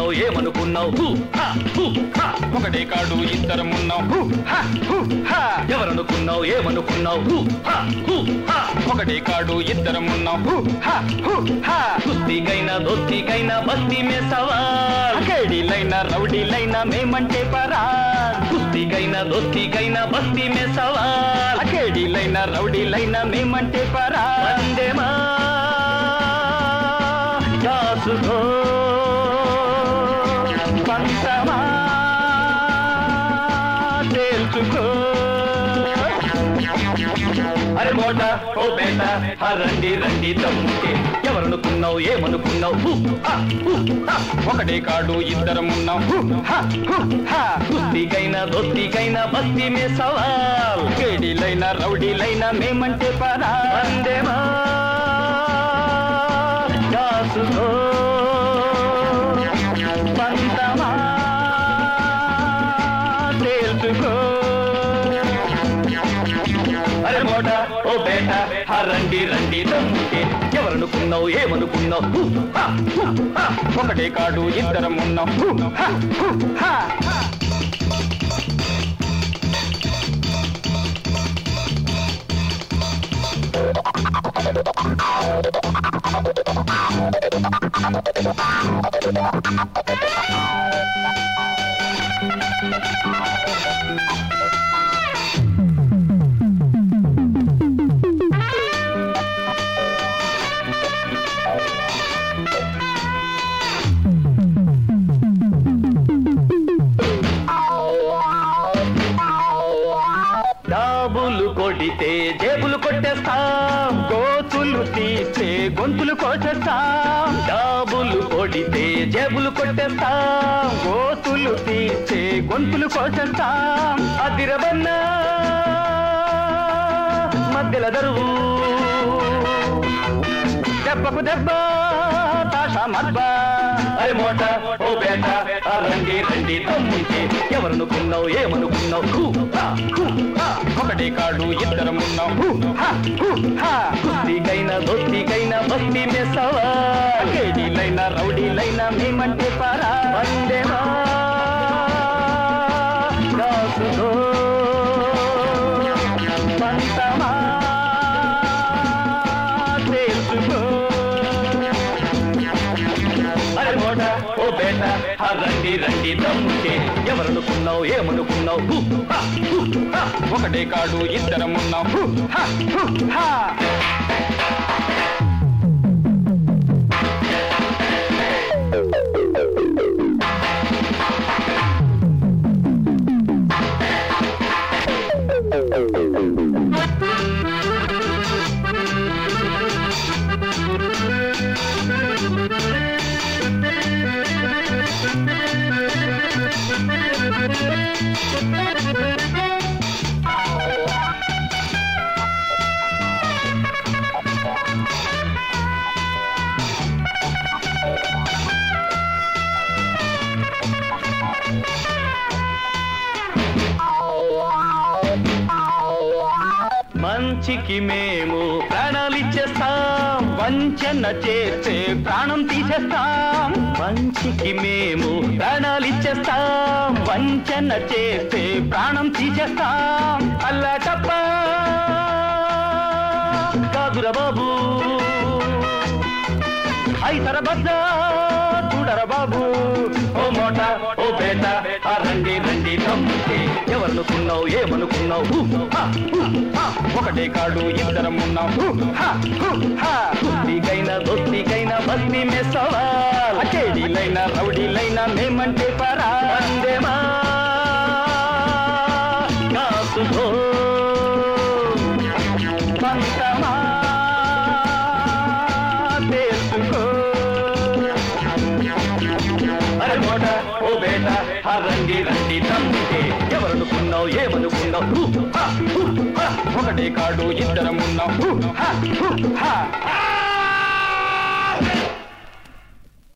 ఏమనుకున్నావు ఏమనుకున్నావు హూ, హా, హూ, హా. ఒకటే కాడు ఇద్దరం ఉన్నాం హు, హ, హు, హ. ఎవరనుకున్నావు ఏమనుకున్నావు హూ, హా, హూ, హా. ఒకటే కాడు ఇద్దరం ఉన్నాం హు, హ, హు, హ. కుస్తీకైనా దోస్తీకైనా బస్తీ మే సవాల్ కేడీలైనా రౌడీలైనా మేమంటే పరా కుస్తీకైనా దోస్తీకైనా బస్తీ మే సవాల్ కేడీలైనా రౌడీలైనా మేమంటే పరా వందేమా దాసుకో పంతమా తేల్చుకో అరే మోట ఓ బేట ఆ రండి రండి తమ్ముకే ఎవరనుకున్నావు ఏమనుకున్నావు హూ, హా, హూ, హా. ఒకటే కాడు ఇద్దరం ఉన్నాం హు, హ, హు, హ. కుస్తీకైనా దోస్తీకైనా బస్తీ మే సవాల్ కేడీలైనా రౌడీలైనా మేమంటే పరా వందేమా దాసుకో పంతమా తేల్చుకో అరే మోట ఓ బేట ఆ రండి రండి తమ్ముకే ఎవరనుకున్నావు ఏమనుకున్నావు హూ, హా, హూ, హా. ఒకటే కాడు ఇద్దరం ఉన్నాం హు, హ, హు, హ. డాబులు కొడితే జేబులు కొట్టేస్తాం గోతులు తీసే గొంతులు కోసేస్తాం డాబులు కొడితే జేబులు కొట్టేస్తాం గోతులు తీసే గొంతులు కోసేస్తాం అదిరబన్నా మధ్యల దరువు దెబ్బకు దెబ్బ తాషా మద్బ అరే మోట ఓ బేట ఆ రండి రండి తమ్ముంటే ఎవరనుకున్నావు ఏమనుకున్నావు హూ, హా, హూ, హా. ఒకటే కాడు ఇద్దరం ఉన్నాం హు, హ, హు, హ. కుస్తీకైనా దోస్తీకైనా బస్తీ మే సవాల్ కేడీలైనా రౌడీలైనా మేమంటే పారా వందేమా దాసుకో పంతమా తేల్చుకో అరే మోట ఓ బేట ఆ రండి రండి తమ్ముంటే ఎవరనుకున్నావు ఏమనుకున్నావు హూ, హా, హూ, హా. ఒకటే కాడు ఇద్దరం ఉన్నాం హు, హ, హు, హ. మంచికి మేము ప్రాణాలిచ్చేస్తాం వంచన చేస్తే ప్రాణం తీసేస్తాం మంచికి మేము ప్రాణాలిచ్చేస్తాం వంచన చేస్తే ప్రాణం తీసేస్తాం అల్లటప్ప కాదురా బాబు ఐతర బద్ద చూడర బాబు ఓ మోట ఓ బేట ఆ రండి రండి తమ్ముకే ఎవరనుకున్నావు ఏమనుకున్నావు హూ, హా, హూ, హా. ఒకటే కాడు ఇద్దరం ఉన్నాం హు, హ, హు, హ. కుస్తీకైనా దోస్తీకైనా బస్తీ మే సవాల్ కేడీలైనా రౌడీలైనా మేమంటే పరా వందేమా కాసుకో పంతమా తెలుసుకో అరే మోట ఓ బేట ఆ రండి రండి తమ్ముకే ఎవరనుకున్నావు ఏమనుకున్నావు హూ, హా, హూ, హా. ఒకటే కాడు ఇద్దరం ఉన్నాం హు, హ, హు, హ.